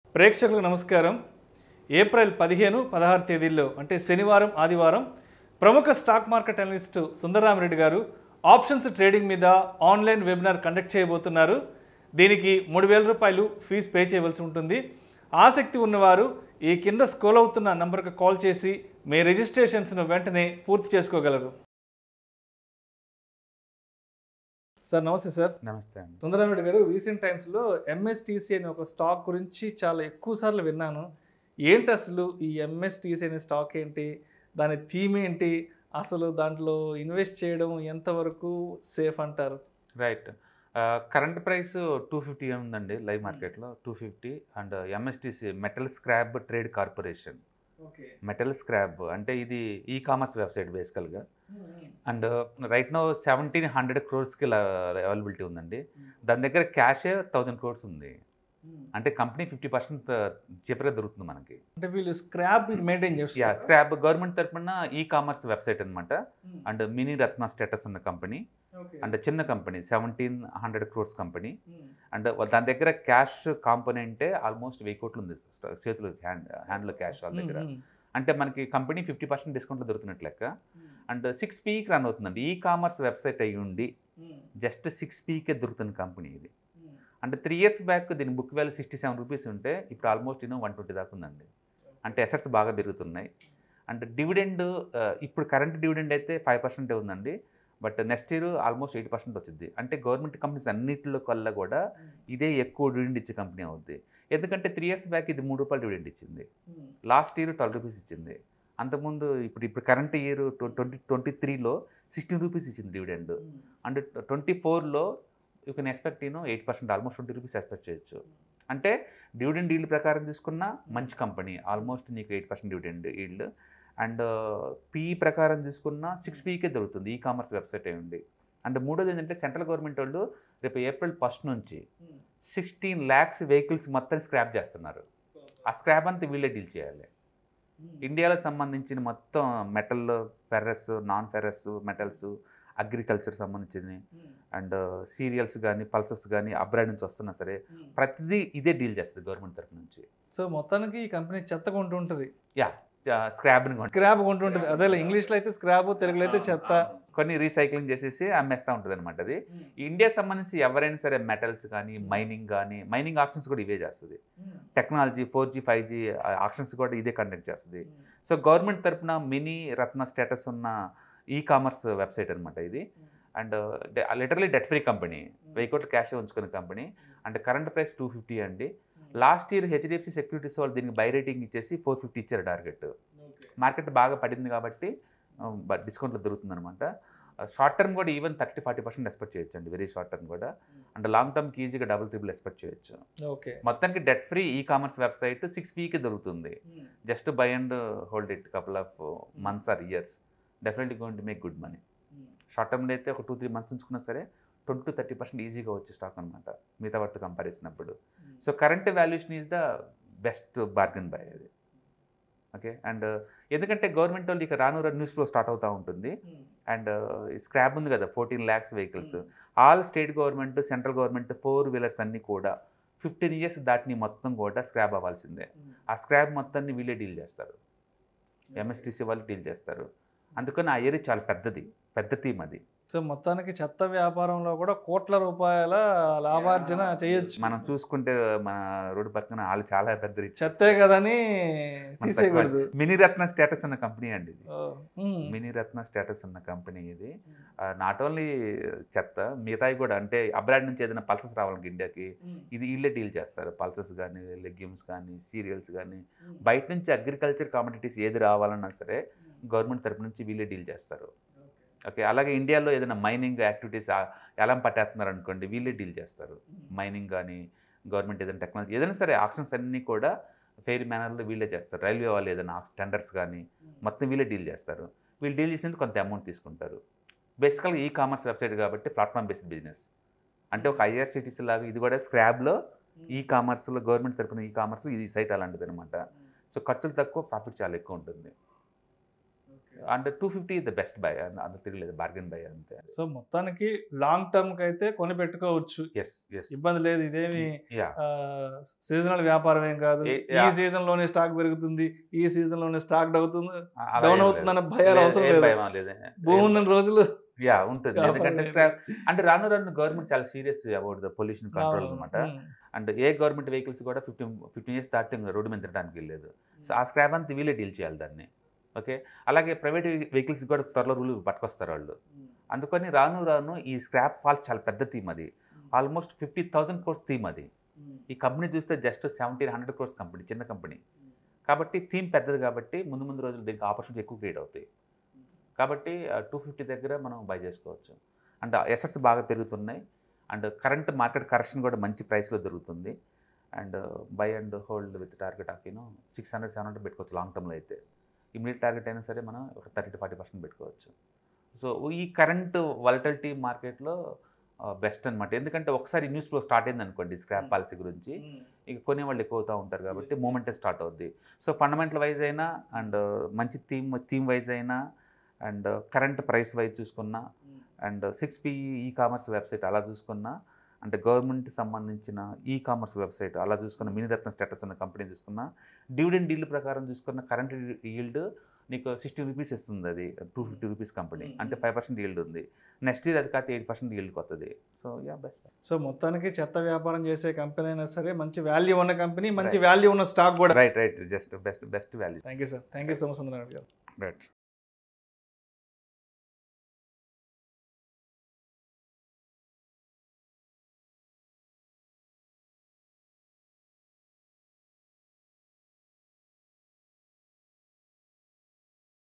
ప్రేక్షకులకు నమస్కారం ఏప్రిల్ పదిహేను పదహారు తేదీల్లో అంటే శనివారం ఆదివారం ప్రముఖ stock market analyst Sundararama Reddy garu options trading మీద ఆన్లైన్ వెబినార్ కండక్ట్ చేయబోతున్నారు దీనికి మూడు వేల రూపాయలు ఫీజు పే చేయవలసి ఉంటుంది ఆసక్తి ఉన్నవారు ఈ కింద స్క్రోల్ అవుతున్న నంబర్కి కాల్ చేసి మీ రిజిస్ట్రేషన్స్ను వెంటనే పూర్తి చేసుకోగలరు సార్ నమస్తే సార్ నమస్తే అండి సుందరరామరెడ్డి గారు రీసెంట్ టైమ్స్లో ఎంఎస్టీసీ అనే ఒక స్టాక్ గురించి చాలా ఎక్కువ సార్లు విన్నాను ఏంటి అసలు ఈ ఎంఎస్టీసీ అనే స్టాక్ ఏంటి దాని థీమ్ ఏంటి అసలు దాంట్లో ఇన్వెస్ట్ చేయడం ఎంతవరకు సేఫ్ అంటారు right current price two fifty ఉందండి లైవ్ మార్కెట్లో two fifty and MSTC metal scrap trade corporation okay metal scrap అంటే ఇది ఈ కామర్స్ వెబ్సైట్ బేసికల్గా and right no seventeen hundred క్రోర్స్కి అవైలబిలిటీ ఉందండి దాని దగ్గర క్యాషే థౌజండ్ క్రోర్స్ ఉంది అంటే కంపెనీ ఫిఫ్టీ పర్సెంట్ చీపర్గా దొరుకుతుంది మనకి అంటే వీళ్ళు స్క్రాప్ మెయింటైన్ యా చేస్తారు స్క్రాబ్ గవర్నమెంట్ తరపున ఈ కామర్స్ వెబ్సైట్ అనమాట అండ్ మినీ రత్న స్టేటస్ ఉన్న కంపెనీ అండ్ చిన్న company seventeen hundred crores company and దాని దగ్గర క్యాష్ కాంపోనెంటే ఆల్మోస్ట్ వెయ్యి కోట్లు ఉంది చేతులు హ్యాండ్ హ్యాండ్లో క్యాష్ వాళ్ళ దగ్గర అంటే మనకి కంపెనీ ఫిఫ్టీ పర్సెంట్ డిస్కౌంట్లో దొరుకుతున్నట్లు లెక్క అండ్ సిక్స్ పీకి రన్ అవుతుందండి ఈ కామర్స్ వెబ్సైట్ అయ్యి ఉండి జస్ట్ సిక్స్ పీకే దొరుకుతున్న కంపెనీ ఇది అంటే త్రీ ఇయర్స్ బ్యాక్ దీని book value sixty seven rupees ఉంటే ఇప్పుడు ఆల్మోస్ట్ ఇన్నో వన్ ట్వంటీ దాకా ఉందండి అంటే అసెట్స్ బాగా పెరుగుతున్నాయి అండ్ డివిడెండ్ ఇప్పుడు కరెంట్ డివిడెండ్ అయితే ఫైవ్ పర్సెంటే ఉందండి but next year almost eight percent వచ్చింది అంటే గవర్నమెంట్ కంపెనీస్ అన్నింటిలో కల్లా కూడా ఇదే ఎక్కువ డివిడెండ్ ఇచ్చే కంపెనీ అవుద్ది ఎందుకంటే త్రీ ఇయర్స్ బ్యాక్ ఇది మూడు రూపాయలు డివిడెండ్ ఇచ్చింది లాస్ట్ ఇయర్ ట్వెల్వ్ రూపీస్ ఇచ్చింది అంతకుముందు ఇప్పుడు ఇప్పుడు కరెంట్ ఇయర్ ట్వంటీ ట్వంటీ త్రీలో సిక్స్టీన్ రూపీస్ ఇచ్చింది డివిడెండ్ అండ్ ట్వంటీ ఫోర్లో you can expect you know eight percent almost twenty rupees expect చేయొచ్చు అంటే డివిడెండ్ ఈల్డ్ ప్రకారం తీసుకున్న మంచి కంపెనీ ఆల్మోస్ట్ నీకు eight percent dividend yield and PE ప్రకారం చూసుకున్న సిక్స్ పీకే దొరుకుతుంది ఈ కామర్స్ వెబ్సైట్ ఉంది అండ్ మూడోది ఏంటంటే సెంట్రల్ గవర్నమెంట్ వాళ్ళు రేపు ఏప్రిల్ ఫస్ట్ నుంచి సిక్స్టీన్ ల్యాక్స్ వెహికల్స్ మొత్తం స్క్రాప్ చేస్తున్నారు ఆ స్క్రాప్ అంతా వీళ్ళే డీల్ చేయాలి ఇండియాలో సంబంధించిన మొత్తం metal ferrous non ferrous metals agriculture సంబంధించింది అండ్ సీరియల్స్ కానీ పల్సెస్ కానీ అబ్రాడ్ నుంచి వస్తున్నా సరే ప్రతిదీ ఇదే డీల్ చేస్తుంది గవర్నమెంట్ తరఫు నుంచి సో మొత్తానికి ఈ కంపెనీ చెత్త కొంటూ ఉంటుంది యా స్క్రాబ్ని స్క్రాప్ కొంటూ ఉంటుంది అదే ఇంగ్లీష్లో అయితే స్క్రాప్ తెలుగులో అయితే చెత్త కొన్ని రీసైక్లింగ్ చేసేసి అమ్మేస్తూ ఉంటుంది అనమాట అది ఇండియా సంబంధించి ఎవరైనా సరే మెటల్స్ కానీ మైనింగ్ కానీ మైనింగ్ ఆప్షన్స్ కూడా ఇవే చేస్తుంది technology four G five G options కూడా ఇదే కండక్ట్ చేస్తుంది సో గవర్నమెంట్ తరపున మినీ రత్న స్టేటస్ ఉన్న ఈ కామర్స్ వెబ్సైట్ అనమాట ఇది and literally debt free company వెయ్యి కోట్ల క్యాష్ ఉంచుకునే company and current price two fifty అండి లాస్ట్ ఇయర్ హెచ్డిఎఫ్సి సెక్యూరిటీస్ వాళ్ళు దీనికి బై రేటింగ్ ఇచ్చేసి ఫోర్ ఫిఫ్టీ ఇచ్చారు టార్గెట్ మార్కెట్ బాగా పడింది కాబట్టి డిస్కౌంట్లో దొరుకుతుంది అనమాట షార్ట్ టర్మ్ కూడా even thirty forty percent expect చేయొచ్చు అండి వెరీ షార్ట్ టర్మ్ కూడా అండ్ లాంగ్ టర్మ్కి ఈజీగా డబుల్ త్రిబుల్ ఎక్స్పెక్ట్ చేయొచ్చు ఓకే మొత్తానికి debt free e commerce website six పీకి దొరుకుతుంది just buy and hold it couple of months or years definitely going to make good money short టర్మ్లో అయితే ఒక టూ త్రీ మంత్స్ ఉంచుకున్నా సరే ట్వంటీ టు థర్టీ పర్సెంట్ ఈజీగా వచ్చే stock అనమాట మిగతా వాటితో కంపేర్ చేసినప్పుడు so current valuation is the best bargain buy అది ఓకే అండ్ ఎందుకంటే గవర్నమెంట్ వాళ్ళు ఇక రాను రాను న్యూస్ ఫ్లో స్టార్ట్ అవుతూ ఉంటుంది అండ్ స్క్రాప్ ఉంది కదా fourteen lakhs vehicles all state government central government four wheelers అన్నీ కూడా ఫిఫ్టీన్ ఇయర్స్ దాటిని మొత్తం కూడా స్క్రాప్ అవ్వాల్సిందే ఆ స్క్రాప్ మొత్తాన్ని వీళ్ళే డీల్ చేస్తారు ఎంఎస్టీసీ వాళ్ళు డీల్ చేస్తారు అందుకని ఆ ఏరియా చాలా పెద్దది పెద్ద టీం అది సో మొత్తానికి చెత్త వ్యాపారంలో కూడా కోట్ల రూపాయల లాభార్జన చేయొచ్చు మనం చూసుకుంటే మన రోడ్డు పక్కన వాళ్ళు చాలా పెద్ద rich. చెత్తే కదని మన తీసేయకూడదు తక్కువ- మినీ రత్న స్టేటస్ ఉన్న కంపెనీ అండి ఇది ఓ, ఉమ్. మినీ రత్న స్టేటస్ ఉన్న కంపెనీ ఇది నాట్ ఓన్లీ చెత్త మిగతాయి కూడా అంటే అబ్రాడ్ నుంచి ఏదైనా పల్సెస్ రావాలంటే ఇండియాకి ఇది వీళ్ళే డీల్ చేస్తారు పల్సెస్ కానీ లెగ్యూమ్స్ కానీ సీరియల్స్ కానీ బయట నుంచి అగ్రికల్చర్ కామోడిటీస్ ఏది రావాలన్నా సరే గవర్నమెంట్ తరపు నుంచి వీళ్ళే డీల్ చేస్తారు ఓకే అలాగే ఇండియాలో ఏదైనా మైనింగ్ యాక్టివిటీస్ ఎలా పట్టేస్తున్నారు అనుకోండి వీళ్ళే డీల్ చేస్తారు మైనింగ్ కానీ గవర్నమెంట్ ఏదైనా టెక్నాలజీ ఏదైనా సరే ఆప్షన్స్ అన్నీ కూడా ఫెయిర్ మేనర్లో వీళ్ళే చేస్తారు రైల్వే వాళ్ళు ఏదైనా టెండర్స్ కానీ మొత్తం వీళ్ళే డీల్ చేస్తారు వీళ్ళు డీల్ చేసినందుకు కొంత అమౌంట్ తీసుకుంటారు బేసికల్గా ఈ కామర్స్ వెబ్సైట్ కాబట్టి ప్లాట్ఫామ్ బేస్డ్ బిజినెస్ అంటే ఒక ఐఆర్సిటీసీ లాగా ఇది కూడా స్క్రాబ్లో ఈ కామర్స్లో గవర్నమెంట్ తరపున ఈ కామర్స్లో ఇది సైట్ అలాంటిది అనమాట సో ఖర్చులు తక్కువ ప్రాఫిట్ చాలా ఎక్కువ ఉంటుంది and two fifty the best buy అంత తిరగలేదు బార్గెన్ బై అంతే సో మొత్తానికి లాంగ్ టర్మ్ కి అయితే కొని పెట్టుకోవచ్చు ఎస్ ఎస్ ఇబ్బంది లేదు ఇదేమి యా సీజనల్ వ్యాపారం ఏం కాదు ఏ- ఈ యా. సీజన్ లోనే స్టాక్ పెరుగుతుంది ఈ సీజన్ లోనే స్టాక్ అవుతుంది డౌన్ అవుతుందన్న భయాలు అవసరం లేదు లేదు భూమి ఉన్న రోజులు యా ఉంటుంది వ్యాపారం ఎందుకంటే లేదు. scrap- అంటే రాను రాను గవర్నమెంట్ చాలా serious about the pollution control అవును. అనమాట um. And a government vehicles కూడా ఫిఫ్టీన్ ఫిఫ్టీన్ ఇయర్స్ దాటితే ఇంకా రోడ్డు మీద తిరగడానికి వెళ్ళలేదు సో ఆ స్క్రాప్ అంతా వీలే డీల్ చేయాలి దాన్ని ఓకే అలాగే ప్రైవేట్ వెహికల్స్ కూడా త్వరలో రూల్ పట్టుకొస్తారు వాళ్ళు అందుకని రాను రాను ఈ స్క్రాప్ ఫాల్స్ చాలా పెద్ద థీమ్ అది almost fifty thousand crores theme అది ఈ కంపెనీ చూస్తే just seventeen hundred crores company చిన్న కంపెనీ కాబట్టి థీమ్ పెద్దది కాబట్టి ముందు ముందు రోజులు దీనికి ఆపర్చునిటీ ఎక్కువ క్రియేట్ అవుతాయి కాబట్టి టూ ఫిఫ్టీ దగ్గర మనం బై చేసుకోవచ్చు అండ్ ఎసెట్స్ బాగా పెరుగుతున్నాయి అండ్ కరెంట్ మార్కెట్ కరెక్షన్ కూడా మంచి ప్రైస్లో దొరుకుతుంది and buy and hold with target of you know six hundred seven hundred పెట్టుకోవచ్చు లాంగ్ టర్మ్లో అయితే ఇమీడియట్ టార్గెట్ అయినా సరే మనం ఒక థర్టీ టు ఫార్టీ పర్సెంట్ పెట్టుకోవచ్చు సో ఈ కరెంట్ వాలటిలిటీ మార్కెట్లో బెస్ట్ అనమాట ఎందుకంటే ఒకసారి న్యూస్ ఫ్లో స్టార్ట్ అయింది అనుకోండి స్క్రాప్ పాలసీ గురించి ఇక కొనే వాళ్ళు ఎక్కువ అవుతూ ఉంటారు కాబట్టి Yes. మూమెంటే స్టార్ట్ అవుద్ది సో ఫండమెంటల్ వైజ్ అయినా అండ్ మంచి థీమ్ థీమ్ వైజ్ అయినా అండ్ కరెంట్ ప్రైస్ వైజ్ చూసుకున్నా and six P e commerce website అలా చూసుకున్నా అంటే గవర్నమెంట్ సంబంధించిన ఈ కామర్స్ వెబ్సైట్ అలా చూసుకున్న మినిరత్న స్టేటస్ ఉన్న కంపెనీ చూసుకున్న డివిడెండ్ డీల్ ప్రకారం చూసుకున్న కరెంట్ ఈల్డ్ నీకు సిక్స్టీ రూపీస్ ఇస్తుంది అది two fifty rupees company Mm. అంటే ఫైవ్ పర్సెంట్ ఈల్డ్ ఉంది నెక్స్ట్ ఇయర్ అది కాకపోతే ఎయిట్ పర్సెంట్ ఈల్డ్కి వస్తుంది సో యా బెస్ట్ సో మొత్తానికి చెత్త వ్యాపారం చేసే కంపెనీ అయినా సరే మంచి వాల్యూ ఉన్న కంపెనీ మంచి Right. వాల్యూ ఉన్న స్టాక్ కూడా right right just best best value thank you sir thank you so much Sundararao garu right